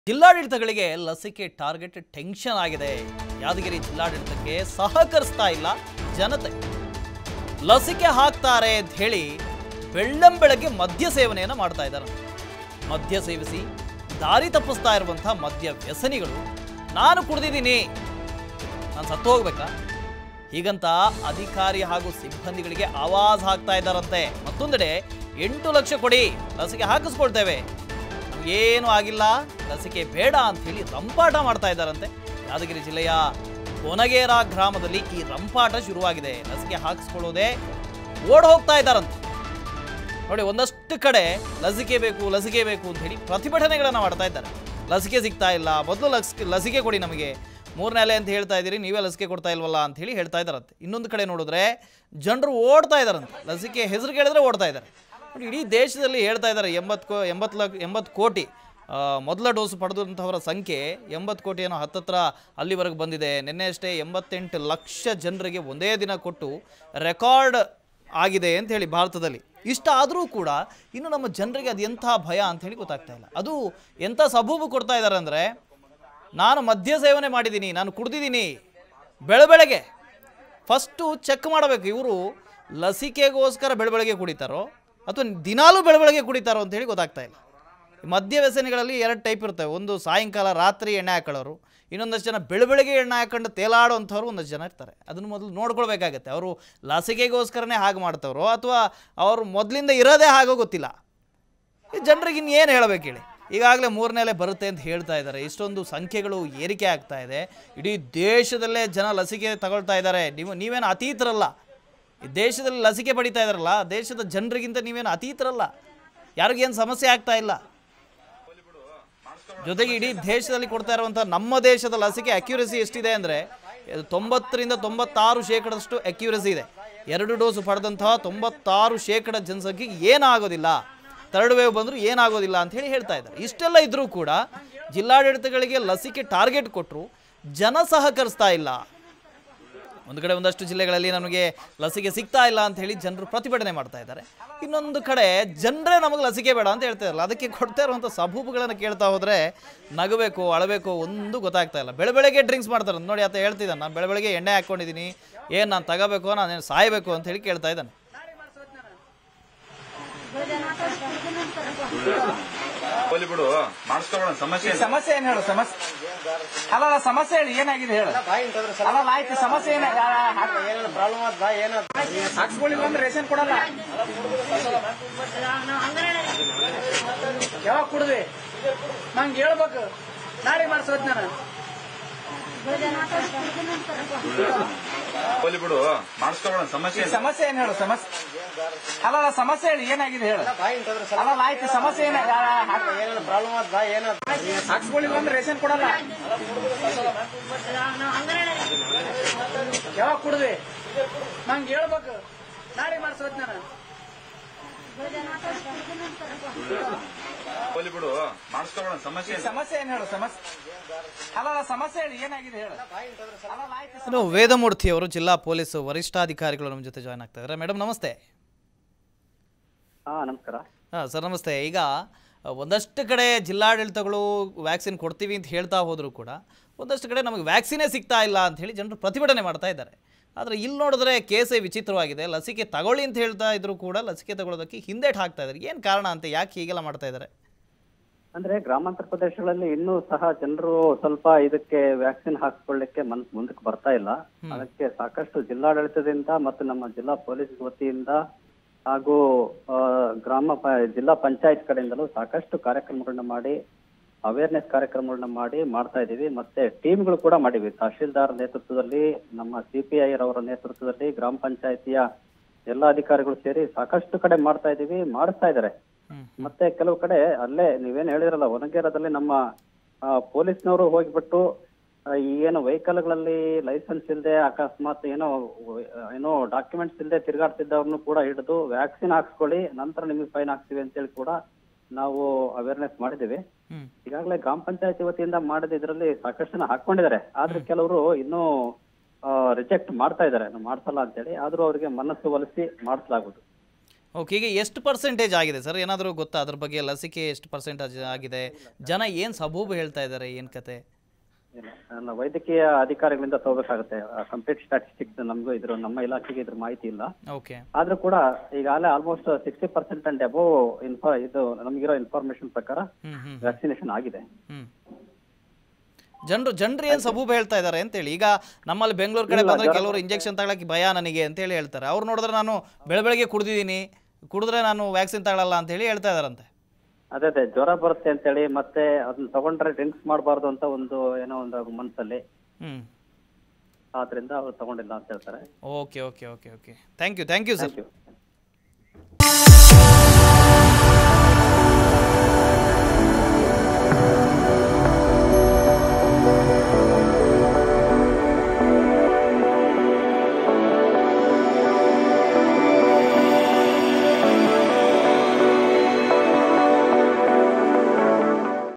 ಜಿಲ್ಲಾಡಳಿತಗಳಿಗೆ ಲಸಿಕೆ target tension ಆಗಿದೆ ಯಾದಗಿರಿ ಜಿಲ್ಲಾಡಳಿತಕ್ಕೆ ಸಹಕರಿಸ್ತಾ ಇಲ್ಲ ಜನತೆ ಲಸಿಕೆ ಹಾಕ್ತಾರೆ ಅಂತ ಹೇಳಿ ಬೆಳ್ಳಂಬೆಳಗ್ಗೆ ಮದ್ಯ ಸೇವನೆಯನ್ನು ಮಾಡ್ತಾ ಇದ್ದಾರೆ ಮದ್ಯ ಸೇವಿಸಿ ದಾರಿ ತಪ್ಪಿಸ್ತಾ ಇರುವಂತಹ ಮದ್ಯ ವ್ಯಸನಿಗಳು ನಾನು ಕುಡ್ದಿದ್ದೀನಿ ನಾನು ಸತ್ತು ಹೋಗ್ಬೇಕಾ ಹೀಗಂತ ಅಧಿಕಾರಿ ಹಾಗೂ ಸಿಬ್ಬಂದಿಗಳಿಗೆ ಆವಾಜ್ ಹಾಕ್ತಾ ಇದ್ದಾರಂತೆ ಮತ್ತೊಂದೆಡೆ ಎಂಟು ಲಕ್ಷ ಕೊಡಿ ಲಸಿಕೆ ಹಾಕಿಸ್ಕೊಳ್ತೇವೆ ಏನು ಆಗಿಲ್ಲ ಲಸಿಕೆ ಬೇಡ ಅಂತ ಹೇಳಿ ರಂಪಾಟ ಮಾಡ್ತಾ ಇದ್ದಾರಂತೆ ಯಾದಗಿರಿ ಜಿಲ್ಲೆಯ ಕೊನಗೇರ ಗ್ರಾಮದಲ್ಲಿ ಈ ರಂಪಾಟ ಶುರುವಾಗಿದೆ ಲಸಿಕೆ ಹಾಕಿಸ್ಕೊಳ್ಳೋದೇ ಓಡ್ ಹೋಗ್ತಾ ಇದ್ದಾರಂತೆ ನೋಡಿ ಒಂದಷ್ಟು ಕಡೆ ಲಸಿಕೆ ಬೇಕು ಲಸಿಕೆ ಬೇಕು ಅಂತ ಹೇಳಿ ಪ್ರತಿಭಟನೆಗಳನ್ನು ಮಾಡ್ತಾ ಇದ್ದಾರೆ ಲಸಿಕೆ ಸಿಗ್ತಾ ಇಲ್ಲ ಮೊದಲು ಲಸಿಕೆ ಲಸಿಕೆ ಕೊಡಿ ನಮಗೆ ಮೂರನೇ ಅಲೆ ಅಂತ ಹೇಳ್ತಾ ಇದ್ದೀರಿ ನೀವೇ ಲಸಿಕೆ ಕೊಡ್ತಾ ಇಲ್ವಲ್ಲ ಅಂತ ಹೇಳಿ ಹೇಳ್ತಾ ಇದ್ದಾರಂತೆ ಇನ್ನೊಂದು ಕಡೆ ನೋಡಿದ್ರೆ ಜನರು ಓಡ್ತಾ ಇದ್ದಾರಂತೆ ಲಸಿಕೆ ಹೆಸರು ಕೇಳಿದ್ರೆ ಓಡ್ತಾ ಇದ್ದಾರೆ ನೋಡಿ ಇಡೀ ದೇಶದಲ್ಲಿ ಹೇಳ್ತಾ ಇದ್ದಾರೆ ಎಂಬತ್ತು ಕೋ ಎಂಬತ್ತು ಲಕ್ಷ ಎಂಬತ್ತು ಕೋಟಿ ಆ, ಮೊದಲ ಡೋಸ್ ಪಡೆದಂಥವರ ಸಂಖ್ಯೆ ಎಂಬತ್ತು ಕೋಟಿ ಏನೋ ಹತ್ತತ್ರ ಅಲ್ಲಿವರೆಗೆ ಬಂದಿದೆ ನಿನ್ನೆ ಅಷ್ಟೇ ಎಂಬತ್ತೆಂಟು ಲಕ್ಷ ಜನರಿಗೆ ಒಂದೇ ದಿನ ಕೊಟ್ಟು ರೆಕಾರ್ಡ್ ಆಗಿದೆ ಅಂತ ಹೇಳಿ ಭಾರತದಲ್ಲಿ ಇಷ್ಟ ಆದರೂ ಕೂಡ ಇನ್ನು ನಮ್ಮ ಜನರಿಗೆ ಅದು ಎಂಥ ಭಯ ಅಂತ ಹೇಳಿ ಗೊತ್ತಾಗ್ತಾ ಇಲ್ಲ ಅದು ಎಂಥ ಸಬೂಬು ಕೊಡ್ತಾ ಇದ್ದಾರೆ ಅಂದರೆ ನಾನು ಮದ್ಯ ಸೇವನೆ ಮಾಡಿದ್ದೀನಿ ನಾನು ಕುಡ್ದಿದ್ದೀನಿ ಬೆಳ ಬೆಳಗ್ಗೆ ಫಸ್ಟು ಚೆಕ್ ಮಾಡಬೇಕು ಇವರು ಲಸಿಕೆಗೋಸ್ಕರ ಬೆಳಬೆಳಗ್ಗೆ ಕುಡಿತಾರೋ ಅಥವಾ ದಿನಾಲೂ ಬೆಳಬೆಳಗ್ಗೆ ಕುಡಿತಾರೋ ಅಂತ ಹೇಳಿ ಗೊತ್ತಾಗ್ತಾ ಇಲ್ಲ ಈ ಮದ್ಯ ವ್ಯಸನಿಗಳಲ್ಲಿ ಎರಡು ಟೈಪ್ ಇರ್ತವೆ ಒಂದು ಸಾಯಂಕಾಲ ರಾತ್ರಿ ಎಣ್ಣೆ ಹಾಕೊಳ್ಳೋರು ಇನ್ನೊಂದಷ್ಟು ಜನ ಬೆಳಬೆಳಗ್ಗೆ ಎಣ್ಣೆ ಹಾಕೊಂಡು ತೇಲಾಡೋಂಥವ್ರು ಒಂದಷ್ಟು ಜನ ಇರ್ತಾರೆ ಅದನ್ನು ಮೊದಲು ನೋಡ್ಕೊಳ್ಬೇಕಾಗತ್ತೆ ಅವರು ಲಸಿಕೆಗೋಸ್ಕರನೇ ಹಾಗೆ ಮಾಡ್ತವ್ರೋ ಅಥವಾ ಅವರು ಮೊದಲಿಂದ ಇರೋದೇ ಹಾಗೋ ಗೊತ್ತಿಲ್ಲ ಈ ಜನರಿಗೆ ಇನ್ನೇನು ಹೇಳಬೇಕು ಹೇಳಿ ಈಗಾಗಲೇ ಮೂರನೇ ಅಲೆ ಬರುತ್ತೆ ಅಂತ ಹೇಳ್ತಾ ಇದ್ದಾರೆ ಇಷ್ಟೊಂದು ಸಂಖ್ಯೆಗಳು ಏರಿಕೆ ಆಗ್ತಾ ಇದೆ ಇಡೀ ದೇಶದಲ್ಲೇ ಜನ ಲಸಿಕೆ ತಗೊಳ್ತಾ ಇದ್ದಾರೆ ನೀವು ನೀವೇನು ಅತೀತರಲ್ಲ ಈ ದೇಶದಲ್ಲಿ ಲಸಿಕೆ ಪಡಿತಾ ಇದ್ದಾರಲ್ಲ ದೇಶದ ಜನರಿಗಿಂತ ನೀವೇನು ಅತೀತರಲ್ಲ ಯಾರಿಗೇನು ಸಮಸ್ಯೆ ಆಗ್ತಾ ಇಲ್ಲ ಜೊತೆಗೆ ಇಡೀ ದೇಶದಲ್ಲಿ ಕೊಡ್ತಾ ಇರುವಂಥ ನಮ್ಮ ದೇಶದ ಲಸಿಕೆ ಅಕ್ಯುರಸಿ ಎಷ್ಟಿದೆ ಅಂದರೆ ತೊಂಬತ್ತರಿಂದ ತೊಂಬತ್ತಾರು ಶೇಕಡದಷ್ಟು ಅಕ್ಯುರಸಿ ಇದೆ ಎರಡು ಡೋಸ್ ಪಡೆದಂತಹ ತೊಂಬತ್ತಾರು ಶೇಕಡ ಜನಸಂಖ್ಯೆಗೆ ಏನಾಗೋದಿಲ್ಲ ಥರ್ಡ್ ವೇವ್ ಬಂದರೂ ಏನಾಗೋದಿಲ್ಲ ಅಂತ ಹೇಳಿ ಹೇಳ್ತಾ ಇದ್ದಾರೆ ಇಷ್ಟೆಲ್ಲ ಇದ್ರೂ ಕೂಡ ಜಿಲ್ಲಾಡಳಿತಗಳಿಗೆ ಲಸಿಕೆ ಟಾರ್ಗೆಟ್ ಕೊಟ್ಟರು ಜನ ಸಹಕರಿಸ್ತಾ ಇಲ್ಲ ಒಂದು ಕಡೆ ಒಂದಷ್ಟು ಜಿಲ್ಲೆಗಳಲ್ಲಿ ನಮಗೆ ಲಸಿಕೆ ಸಿಗ್ತಾ ಇಲ್ಲ ಅಂತ ಹೇಳಿ ಜನರು ಪ್ರತಿಭಟನೆ ಮಾಡ್ತಾ ಇದ್ದಾರೆ ಇನ್ನೊಂದು ಕಡೆ ಜನರೇ ನಮಗೆ ಲಸಿಕೆ ಬೇಡ ಅಂತ ಹೇಳ್ತಾ ಇರಲ್ಲ ಅದಕ್ಕೆ ಕೊಡ್ತಾ ಇರುವಂಥ ಸಬೂಬುಗಳನ್ನು ಕೇಳ್ತಾ ಹೋದರೆ ನಗಬೇಕು ಅಳಬೇಕು ಒಂದು ಗೊತ್ತಾಗ್ತಾ ಇಲ್ಲ ಬೆಳೆ ಬೆಳಗ್ಗೆ ಡ್ರಿಂಕ್ಸ್ ಮಾಡ್ತಾರೆ ನೋಡಿ ಆತ ಹೇಳ್ತಿದ್ದಾನೆ ನಾನು ಬೆಳೆ ಬೆಳಗ್ಗೆ ಎಣ್ಣೆ ಹಾಕ್ಕೊಂಡಿದ್ದೀನಿ ಏನು ನಾನು ತಗೋಬೇಕು ನಾನು ಸಾಯಬೇಕು ಅಂತ ಹೇಳಿ ಕೇಳ್ತಾ ಇದ್ದಾನೆ ಹೋಲಿ ಬಿಡು ಮಾಡಿಸ್ಕೊಬೇಡ ಸಮಸ್ಯೆ ಈ ಸಮಸ್ಯೆ ಏನ್ ಹೇಳು ಸಮಸ್ಯೆ ಅಲ್ಲ ಅಲ್ಲ, ಸಮಸ್ಯೆ ಹೇಳಿ ಏನಾಗಿದೆ ಹೇಳು ಅಲ್ಲ ಅಲ್ಲ, ಆಯ್ತು ಸಮಸ್ಯೆ ಏನ ಪ್ರಾಬ್ಲಮ್ ಆದ ಏನೋ ಹಾಕ್ಸ್ಕೊಳ್ಳಿಲ್ಲ ಅಂದ್ರೆ ರೇಷನ್ ಕೊಡಲ್ಲ ಯಾವಾಗ ಕುಡ್ದಿ ನಂಗೆ ಹೇಳ್ಬೇಕು ನಾಳೆ ಮಾಡ್ಸೋದ್ ನಾನು ಹೋಲಿ ಬಿಡು ಮಾಡಿಸ್ಕೊಬೇಡ ಸಮಸ್ಯೆ ಈ ಸಮಸ್ಯೆ ಏನ್ ಹೇಳು ಸಮಸ್ಯೆ ಅಲ್ಲ ಅಲ್ಲ, ಸಮಸ್ಯೆ ಹೇಳಿ ಏನಾಗಿದೆ ಹೇಳು ಅಲ್ಲ ಅಲ್ಲ, ಆಯ್ತು ಸಮಸ್ಯೆ ಏನ ಏನೋ ಪ್ರಾಬ್ಲಮ್ ಆದ ಏನೋ ಹಾಕ್ಸ್ಕೊಳ್ಳಿಲ್ಲ ಅಂದ್ರೆ ರೇಷನ್ ಕೊಡಲ್ಲ ಯಾವಾಗ ಕುಡ್ದಿ ನಂಗೆ ಹೇಳ್ಬೇಕು ನಾಳೆ ಮಾಡ್ಸೋದ್ ನಾನು ಹೋಲಿ ಬಿಡು ಮಾಡಿಸ್ಕೊಬೇಡ ಸಮಸ್ಯೆ ಈ ಸಮಸ್ಯೆ ಏನ್ ಹೇಳು ಸಮಸ್ಯೆ ಅಲ್ಲ ಅಲ್ಲ, ಸಮಸ್ಯೆ ಹೇಳಿ ಏನಾಗಿದೆ ಹೇಳು ಅಲ್ಲ ಅಲ್ಲ, ಆಯ್ತು ಇನ್ನು ವೇದಮೂರ್ತಿ ಅವರು ಜಿಲ್ಲಾ ಪೊಲೀಸ್ ವರಿಷ್ಠಾಧಿಕಾರಿಗಳು ನಮ್ಮ ಜೊತೆ ಜಾಯ್ನ್ ಆಗ್ತಾ ಇದ್ದಾರೆ ಮೇಡಮ್ ನಮಸ್ತೆ ಹಾ ನಮಸ್ಕಾರ ಹಾಂ ಸರ್ ನಮಸ್ತೆ ಈಗ ಅ, ಒಂದಷ್ಟು ಕಡೆ ಜಿಲ್ಲಾಡಳಿತಗಳು ವ್ಯಾಕ್ಸಿನ್ ಕೊಡ್ತೀವಿ ಅಂತ ಹೇಳ್ತಾ ಹೋದರೂ ಕೂಡ ಒಂದಷ್ಟು ಕಡೆ ನಮಗೆ ವ್ಯಾಕ್ಸಿನೇ ಸಿಗ್ತಾ ಇಲ್ಲ ಅಂತ ಹೇಳಿ ಜನರು ಪ್ರತಿಭಟನೆ ಮಾಡ್ತಾ ಇದ್ದಾರೆ ಆದರೆ ಇಲ್ಲಿ ನೋಡಿದ್ರೆ ಕೇಸೇ ವಿಚಿತ್ರವಾಗಿದೆ ಲಸಿಕೆ ತಗೊಳ್ಳಿ ಅಂತ ಹೇಳ್ತಾ ಇದ್ರು ಕೂಡ ಲಸಿಕೆ ತಗೊಳ್ಳೋದಕ್ಕೆ ಹಿಂದೇಟ್ ಹಾಕ್ತಾ ಇದ್ದಾರೆ ಏನು ಕಾರಣ ಅಂತ ಯಾಕೆ ಹೀಗೆಲ್ಲ ಮಾಡ್ತಾ ಇದ್ದಾರೆ ಅಂದ್ರೆ ಗ್ರಾಮಾಂತರ ಪ್ರದೇಶಗಳಲ್ಲಿ ಇನ್ನೂ ಸಹ ಜನರು ಸ್ವಲ್ಪ ಇದಕ್ಕೆ ವ್ಯಾಕ್ಸಿನ್ ಹಾಕ್ಸ್ಕೊಳ್ಳಿಕ್ಕೆ ಮನ್ ಮುಂದಕ್ಕೆ ಬರ್ತಾ ಇಲ್ಲ ಅದಕ್ಕೆ ಸಾಕಷ್ಟು ಜಿಲ್ಲಾಡಳಿತದಿಂದ ಮತ್ತು ನಮ್ಮ ಜಿಲ್ಲಾ ಪೊಲೀಸ್ ವತಿಯಿಂದ ಹಾಗೂ ಆ, ಗ್ರಾಮ ಪ ಜಿಲ್ಲಾ ಪಂಚಾಯತ್ ಕಡೆಯಿಂದಲೂ ಸಾಕಷ್ಟು ಕಾರ್ಯಕ್ರಮಗಳನ್ನ ಮಾಡಿ ಅವೇರ್ನೆಸ್ ಕಾರ್ಯಕ್ರಮಗಳನ್ನ ಮಾಡಿ ಮಾಡ್ತಾ ಇದೀವಿ ಮತ್ತೆ ಟೀಮ್ಗಳು ಕೂಡ ಮಾಡಿವಿ ತಹಶೀಲ್ದಾರ್ ನೇತೃತ್ವದಲ್ಲಿ ನಮ್ಮ ಸಿಪಿಐ ರವರ ನೇತೃತ್ವದಲ್ಲಿ ಗ್ರಾಮ ಪಂಚಾಯತಿಯ ಎಲ್ಲ ಅಧಿಕಾರಿಗಳು ಸೇರಿ ಸಾಕಷ್ಟು ಕಡೆ ಮಾಡ್ತಾ ಇದೀವಿ ಮಾಡಿಸ್ತಾ ಇದ್ದಾರೆ ಹ್ಮ್. ಮತ್ತೆ ಕೆಲವು ಕಡೆ ಅಲ್ಲೇ ನೀವೇನ್ ಹೇಳಿದ್ರಲ್ಲ ಒನಗೇರದಲ್ಲಿ ನಮ್ಮ ಆ, ಪೊಲೀಸ್ನವರು ಹೋಗ್ಬಿಟ್ಟು ಆ, ಈ ಏನು ವೆಹಿಕಲ್ಗಳಲ್ಲಿ ಲೈಸೆನ್ಸ್ ಇಲ್ಲದೆ ಅಕಸ್ಮಾತ್ ಏನೋ ಆ, ಏನೋ ಡಾಕ್ಯುಮೆಂಟ್ಸ್ ಇಲ್ಲದೆ ತಿರುಗಾಡ್ತಿದ್ದವ್ರನ್ನು ಕೂಡ ಹಿಡಿದು ವ್ಯಾಕ್ಸಿನ್ ಹಾಕ್ಸ್ಕೊಳ್ಳಿ ನಂತರ ನಿಮಗೆ ಫೈನ್ ಹಾಕ್ತೀವಿ ಅಂತೇಳಿ ಕೂಡ ನಾವು ಅವೇರ್ನೆಸ್ ಮಾಡಿದ್ದೀವಿ ಹ್ಞೂ ಈಗಾಗಲೇ ಗ್ರಾಮ ಪಂಚಾಯತಿ ವತಿಯಿಂದ ಮಾಡಿದ ಇದರಲ್ಲಿ ಸಾಕಷ್ಟು ಜನ ಹಾಕೊಂಡಿದ್ದಾರೆ ಆದ್ರೆ ಕೆಲವರು ಇನ್ನೂ ರಿಜೆಕ್ಟ್ ಮಾಡ್ತಾ ಇದ್ದಾರೆ ನಾವು ಮಾಡ್ಸಲ್ಲ ಅಂತೇಳಿ ಆದ್ರೂ ಅವರಿಗೆ ಮನಸ್ಸು ಒಲಿಸಿ ಮಾಡಿಸಲಾಗುವುದು ಓಕೆ ಈಗ ಎಷ್ಟು ಪರ್ಸೆಂಟೇಜ್ ಆಗಿದೆ ಸರ್ ಏನಾದರೂ ಗೊತ್ತಾ ಅದ್ರ ಬಗ್ಗೆ ಲಸಿಕೆ ಎಷ್ಟು ಪರ್ಸೆಂಟೇಜ್ ಆಗಿದೆ ಜನ ಏನು ಸಬೂಬು ಹೇಳ್ತಾ ಇದ್ದಾರೆ ಏನು ಕತೆ ಇಲ್ಲ, ನನ್ನ ವೈದ್ಯಕೀಯ ಅಧಿಕಾರಿಗಳಿಂದ ತಗೋಬೇಕಾಗುತ್ತೆ ಕಂಪ್ಲೀಟ್ ಸ್ಟಾಟಿಸ್ಟಿಕ್ಸ್ ನಮಗೂ ಇದ್ರ ನಮ್ಮ ಇಲಾಖೆಗೆ ಇದ್ರ ಮಾಹಿತಿ ಇಲ್ಲ ಓಕೆ ಆದ್ರೂ ಕೂಡ ಈಗಾಗಲೇ almost sixty percent and above ಇನ್ಫಾ ಇದು ನಮಗಿರೋ ಇನ್ಫಾರ್ಮೇಶನ್ ಪ್ರಕಾರ ಹ್ಞೂ ಹ್ಞೂ ವ್ಯಾಕ್ಸಿನೇಷನ್ ಆಗಿದೆ ಹ್ಮ್ ಜನರು ಜನರು ಏನು ಸಬೂಬು ಹೇಳ್ತಾ ಇದ್ದಾರೆ ಅಂತೇಳಿ ಈಗ ನಮ್ಮಲ್ಲಿ ಬೆಂಗಳೂರು ಕಡೆ ಬಂದ್ರೆ ಕೆಲವರು ಇಂಜೆಕ್ಷನ್ ತಗೊಳಕ್ಕೆ ಭಯ ನನಗೆ ಅಂತೇಳಿ ಹೇಳ್ತಾರೆ ಅವ್ರು ನೋಡಿದ್ರೆ ನಾನು ಬೆಳ ಬೆಳಗ್ಗೆ ಕುಡ್ದಿದ್ದೀನಿ ಕುಡಿದ್ರೆ ನಾನು ವ್ಯಾಕ್ಸಿನ್ ತಗೊಳ್ಳಲ್ಲ ಅಂತೇಳಿ ಹೇಳ್ತಾ ಇದಾರಂತೆ ಅದೇ ಅದೇ ಜ್ವರ ಬರುತ್ತೆ ಅಂತೇಳಿ ಮತ್ತೆ ಅದನ್ನ ತಗೊಂಡ್ರೆ ಡ್ರಿಂಕ್ಸ್ ಮಾಡಬಾರ್ದು ಅಂತ ಒಂದು ಏನೋ ಒಂದು ಮನಸ್ಸಲ್ಲಿ ಹ್ಞೂ ಆದ್ರಿಂದ ಅವ್ರು ತಗೊಂಡಿಲ್ಲ ಅಂತ ಹೇಳ್ತಾರೆ okay okay okay okay thank you thank you sir thank you